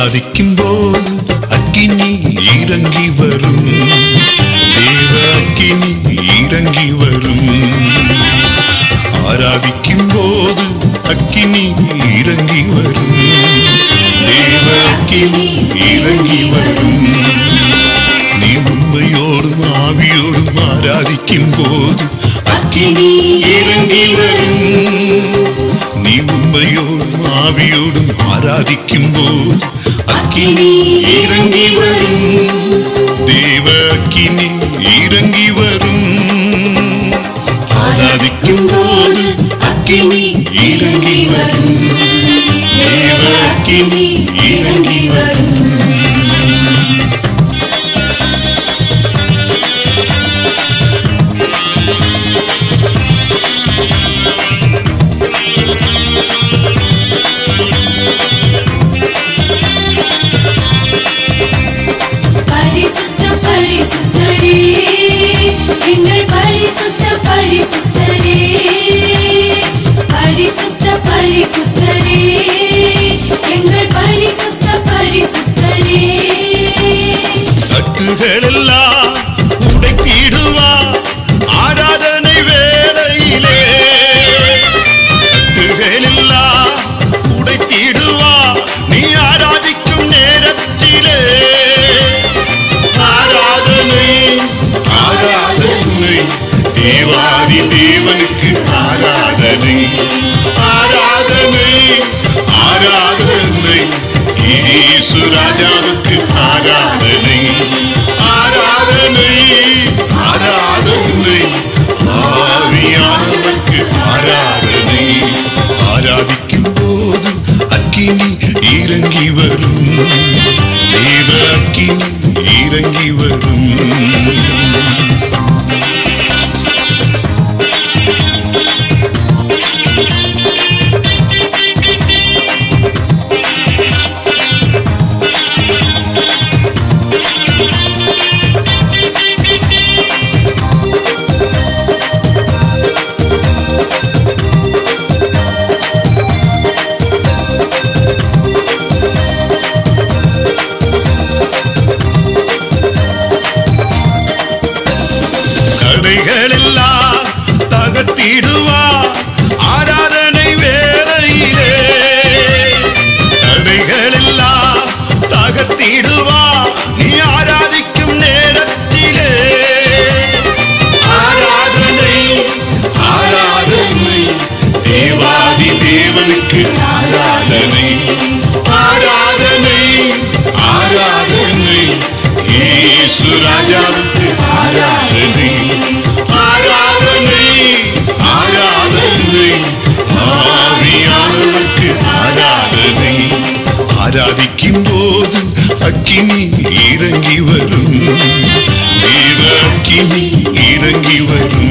ஆராதிக்கும் போது அக்கினி இறங்கி வரும் தேவ அக்கினி இறங்கி வரும் ஆராதிக்கும் போது அக்கினி இறங்கி வரும் தேவ அக்கினி இறங்கி வரும் நீ உண்மையோடும் ஆவியோடும் ஆராதிக்கும் போது அக்கினி இறங்கி வரும் நீ உண்மையோடும் ஆவியோடும் ஆராதிக்கும் போது அக்கினி இறங்கி வரும் தேவ அக்கினி இறங்கி வரும் ஆராதிக்கும் போது அக்கினி இறங்கி வரும் தேவ அக்கினி இறங்கி வரும் பரிசுத்த பரிசுத்தரே எங்கள் பரிசுத்த பரிசுத்தரே பரிசுத்த பரிசுத்தரே எங்கள் பரிசுத்த பரிசுத்தரே கட்டுகளெல்லாம் உடைத்திடுவா ஆராதனை வேளையிலே கட்டுகளெல்லாம் உடைத்திடுவா நீ ஆராதிக்கும் நேரத்திலே ஆராதனை ஆராதனை தேவாதி தேவனுக்கு ஆராதனை ஆராதனை ஆராதனை இயேசு ராஜாவுக்கு ஆராதனை ஆராதனை ஆராதனை ஆவியானவருக்கு ஆராதனை ஆராதிக்கும் போது அக்கினி இறங்கி வரும் தேவ அக்கினி இறங்கி வரும் தடைகளெல்லாம் தகர்த்திடுவா ஆராதனை வேளையிலே தடைகளெல்லாம் தகர்த்திடுவா நீ ஆராதிக்கும் நேரத்திலே ஆராதனை ஆராதனை தேவாதி தேவனுக்கு ஆராதனை ஆராதனை ஆராதனை இயேசு ராஜாவுக்கு ஆராதனை ஆராதனை ஆராதனை ஆவியானவருக்கு ஆராதனை ஆராதிக்கும் போது அக்கினி இறங்கி வரும் தேவ அக்கினி இறங்கி வரும்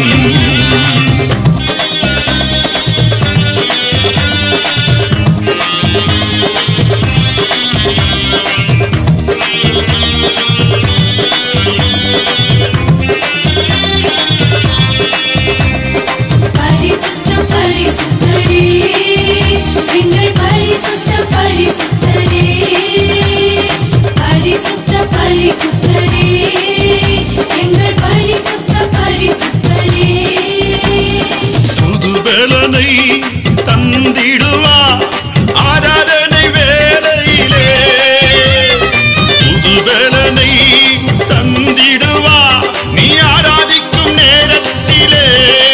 பரிசுத்த பரிசுத்தரே எங்கள் பரிசுத்த பரிசுத்தரே பரிசுத்த பரிசுத்தரே எங்கள் பரிசுத்த பரிசுத்தரே புது பலனை தந்திடுவா ஆராதனை வேளையிலே புது பலனை தந்திடுவா நீ ஆராதிக்கும் நேரத்திலே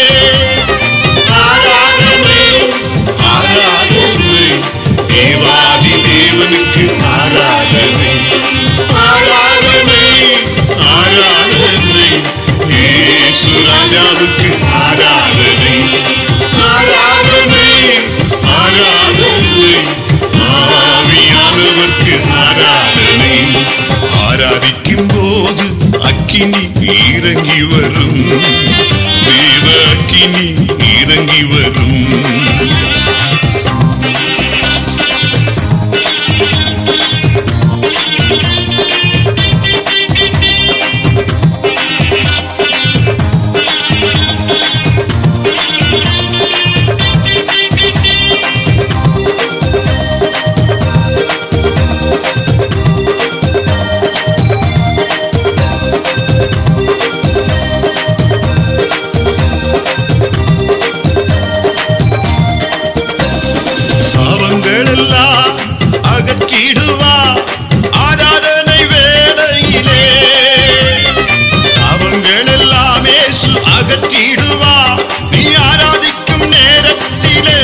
ஆராதனை ஆராதனை தேவாதி தேவனுக்கு ஆராதனை ஆராதனை ஆராதனை இயேசு ராஜாவுக்கு ஆராதனை ஆராதனை ஆராதனை ஆவியானவருக்கு ஆராதனை ஆராதிக்கும் போது அக்கினி இறங்கி வரும் தேவ அக்கினி இறங்கி வரும் இயேசு அகற்றிடுவா நீ ஆராதிக்கும் நேரத்திலே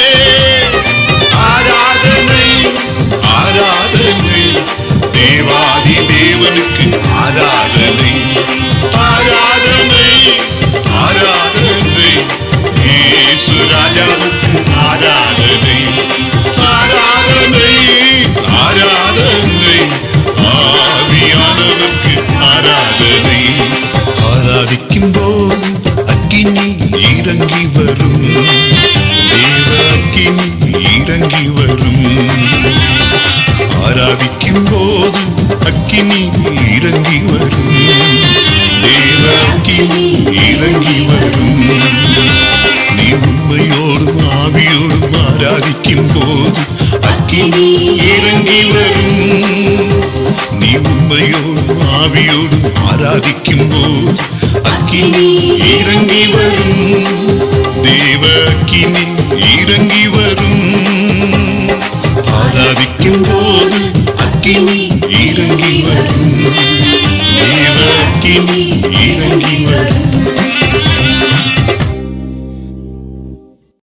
ஆராதனை ஆராதனை தேவாதி தேவனுக்கு ஆராதனை ஆராதனை ஆராதனை இயேசு ராஜாவுக்கு ஆராதனை ஆராதனை ஆராதனை ஆவியானவருக்கு ஆராதனை ஆராதிக்கும் போது அக்கினி இறங்கி வரும் தேவ அக்கினி இறங்கி வரும் ஆராதிக்கும் போது அக்கினி இறங்கி வரும் தேவ அக்கினி இறங்கி வரும் நீ உண்மையோடும் ஆவியோடும் ஆராதிக்கும் போது அக்கினி இறங்கி வரும் நீ உண்மையோடும் ஆவியோடும் ஆராதிக்கும் போது அக்கினி இறங்கி வரும் தேவ அக்கினி இறங்கி வரும் ஆராதிக்கும் போது அக்கினி